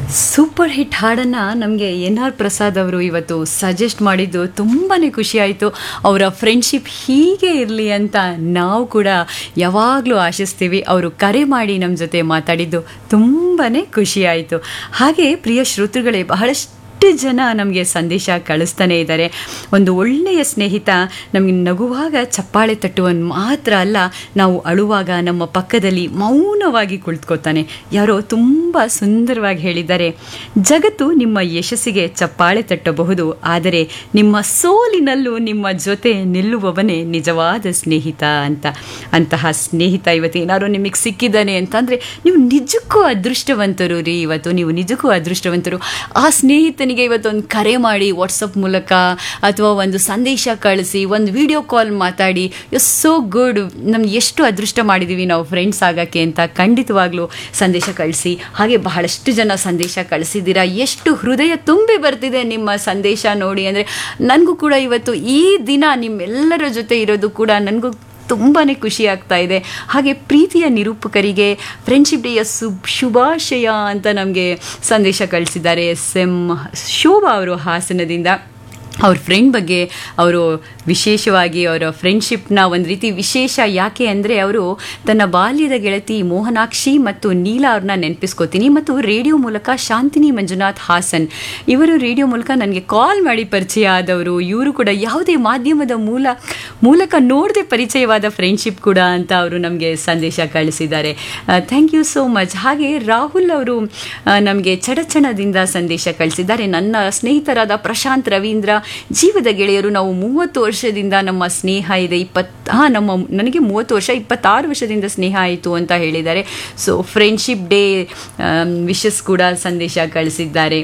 super hit ಹಾಡನ್ನು ನಮಗೆ N R Prasad ಅವರು ಇವತ್ತು ಸಜೆಸ್ಟ್ ಮಾಡಿದ್ದು ತುಂಬಾ ಖುಷಿ ಆಯಿತು ಅವರ ಫ್ರೆಂಡ್ಶಿಪ್ ಹೀಗೆ ಇರಲಿ ಅಂತ ನಾವು ಕೂಡ ಯಾವಾಗಲೂ ಆಶಿಸ್ತೀವಿ ಅವರು ಕರೆ ಮಾಡಿ ನಮ್ಮ ಜೊತೆ ಮಾತಾಡಿದ್ದು ತುಂಬಾ ಖುಷಿ ಆಯಿತು ಹಾಗೆ ಪ್ರಿಯ ಶ್ರೋತೃಗಳೇ ಬಹಳಷ್ಟು ಜನ ನಮಗೆ ಸಂದೇಶ ಕಳಿಸ್ತಾನೆ ಇದ್ದಾರೆ ಒಂದು ಒಳ್ಳೆಯ ಸ್ನೇಹಿತ ನಮಗೆ ನಗುವಾಗ ಚಪ್ಪಾಳೆ ತಟ್ಟುವನ್ ಮಾತ್ರ ಅಲ್ಲ ನಾವು ಅಳುವಾಗ ನಮ್ಮ ಪಕ್ಕದಲ್ಲಿ ಮೌನವಾಗಿ ಕುಳಿತುಕೋತಾನೆ ಯಾರೋ ತುಂಬ ಸುಂದರವಾಗಿ ಹೇಳಿದ್ದಾರೆ ಜಗತ್ತು ನಿಮ್ಮ ಯಶಸ್ಸಿಗೆ ಚಪ್ಪಾಳೆ ತಟ್ಟಬಹುದು ಆದರೆ ನಿಮ್ಮ ಸೋಲಿನಲ್ಲೂ ನಿಮ್ಮ ಜೊತೆ ನಿಲ್ಲುವವನೇ ನಿಜವಾದ ಸ್ನೇಹಿತ ಅಂತ ಅಂತಹ ಸ್ನೇಹಿತ ಇವತ್ತು ಏನಾದ್ರು ನಿಮಗೆ ಸಿಕ್ಕಿದ್ದಾನೆ ಅಂತಂದರೆ ನೀವು ನಿಜಕ್ಕೂ ಅದೃಷ್ಟವಂತರು ರೀ ಇವತ್ತು ನೀವು ನಿಜಕ್ಕೂ ಅದೃಷ್ಟವಂತರು ಆ ಸ್ನೇಹಿತನಿಗೆ ಇವತ್ತೊಂದು ಕರೆ ಮಾಡಿ ವಾಟ್ಸಪ್ ಮೂಲಕ ಅಥವಾ ಒಂದು ಸಂದೇಶ ಕಳಿಸಿ ಒಂದು ವಿಡಿಯೋ ಕಾಲ್ ಮಾತಾಡಿ ಎಸ್ ಸೋ ಗುಡ್ ನಮ್ಗೆ ಎಷ್ಟು ಅದೃಷ್ಟ ಮಾಡಿದ್ದೀವಿ ನಾವು ಫ್ರೆಂಡ್ಸ್ ಆಗೋಕ್ಕೆ ಅಂತ ಖಂಡಿತವಾಗ್ಲೂ ಸಂದೇಶ ಕಳಿಸಿ ಹಾಗೆ ಬಹಳಷ್ಟು ಜನ ಸಂದೇಶ ಕಳಿಸಿದ್ದೀರಾ ಎಷ್ಟು ಹೃದಯ ತುಂಬಿ ಬರ್ತಿದೆ ನಿಮ್ಮ ಸಂದೇಶ ನೋಡಿ ಅಂದರೆ ನನಗೂ ಕೂಡ ಇವತ್ತು ಈ ದಿನ ನಿಮ್ಮೆಲ್ಲರ ಜೊತೆ ಇರೋದು ಕೂಡ ನನಗೂ ತುಂಬಾ ಖುಷಿ ಆಗ್ತಾ ಇದೆ ಹಾಗೆ ಪ್ರೀತಿಯ ನಿರೂಪಕರಿಗೆ ಫ್ರೆಂಡ್ಶಿಪ್ ಡೇಯ ಸುಬ್ ಶುಭಾಶಯ ಅಂತ ನಮಗೆ ಸಂದೇಶ ಕಳಿಸಿದ್ದಾರೆ ಎಸ್ ಎಂ ಶೋಭಾ ಅವರು ಹಾಸನದಿಂದ ಅವ್ರ ಫ್ರೆಂಡ್ ಬಗ್ಗೆ ಅವರು ವಿಶೇಷವಾಗಿ ಅವರ ಫ್ರೆಂಡ್ಶಿಪ್ನ ಒಂದು ರೀತಿ ವಿಶೇಷ ಯಾಕೆ ಅಂದರೆ ಅವರು ತನ್ನ ಬಾಲ್ಯದ ಗೆಳತಿ ಮೋಹನಾಕ್ಷಿ ಮತ್ತು ನೀಲಾ ಅವ್ರನ್ನ ನೆನಪಿಸ್ಕೋತೀನಿ ಮತ್ತು ರೇಡಿಯೋ ಮೂಲಕ ಶಾಂತಿನಿ ಮಂಜುನಾಥ್ ಹಾಸನ್ ಇವರು ರೇಡಿಯೋ ಮೂಲಕ ನನಗೆ ಕಾಲ್ ಮಾಡಿ ಪರಿಚಯ ಆದವರು ಇವರು ಕೂಡ ಯಾವುದೇ ಮಾಧ್ಯಮದ ಮೂಲ ಮೂಲಕ ನೋಡದೆ ಪರಿಚಯವಾದ ಫ್ರೆಂಡ್ಶಿಪ್ ಕೂಡ ಅಂತ ಅವರು ನಮಗೆ ಸಂದೇಶ ಕಳಿಸಿದ್ದಾರೆ ಥ್ಯಾಂಕ್ ಯು ಸೋ ಮಚ್ ಹಾಗೆ ರಾಹುಲ್ ಅವರು ನಮಗೆ ಚಡಚಣದಿಂದ ಸಂದೇಶ ಕಳಿಸಿದ್ದಾರೆ ನನ್ನ ಸ್ನೇಹಿತರಾದ ಪ್ರಶಾಂತ್ ರವೀಂದ್ರ ಜೀವದ ಗೆಳೆಯರು ನಾವು ಮೂವತ್ತು ವರ್ಷದಿಂದ ನಮ್ಮ ಸ್ನೇಹ ಇದೆ ಇಪ್ಪತ್ತು ಹಾಂ ನಮ್ಮ ನನಗೆ ಮೂವತ್ತು ವರ್ಷ ಇಪ್ಪತ್ತಾರು ವರ್ಷದಿಂದ ಸ್ನೇಹ ಆಯಿತು ಅಂತ ಹೇಳಿದ್ದಾರೆ ಸೊ ಫ್ರೆಂಡ್ಶಿಪ್ ಡೇ ವಿಶಸ್ ಕೂಡ ಸಂದೇಶ ಕಳಿಸಿದ್ದಾರೆ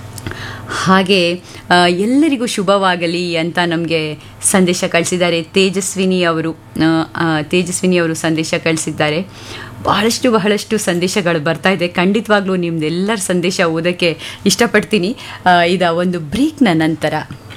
ಹಾಗೆ ಎಲ್ಲರಿಗೂ ಶುಭವಾಗಲಿ ಅಂತ ನಮಗೆ ಸಂದೇಶ ಕಳಿಸಿದ್ದಾರೆ ತೇಜಸ್ವಿನಿ ಅವರು ತೇಜಸ್ವಿನಿ ಅವರು ಸಂದೇಶ ಕಳಿಸಿದ್ದಾರೆ ಬಹಳಷ್ಟು ಬಹಳಷ್ಟು ಸಂದೇಶಗಳು ಬರ್ತಾ ಇದೆ ಖಂಡಿತವಾಗ್ಲೂ ನಿಮ್ದೆಲ್ಲರ ಸಂದೇಶ ಓದೋಕ್ಕೆ ಇಷ್ಟಪಡ್ತೀನಿ ಇದ ಒಂದು ಬ್ರೇಕ್ನ ನಂತರ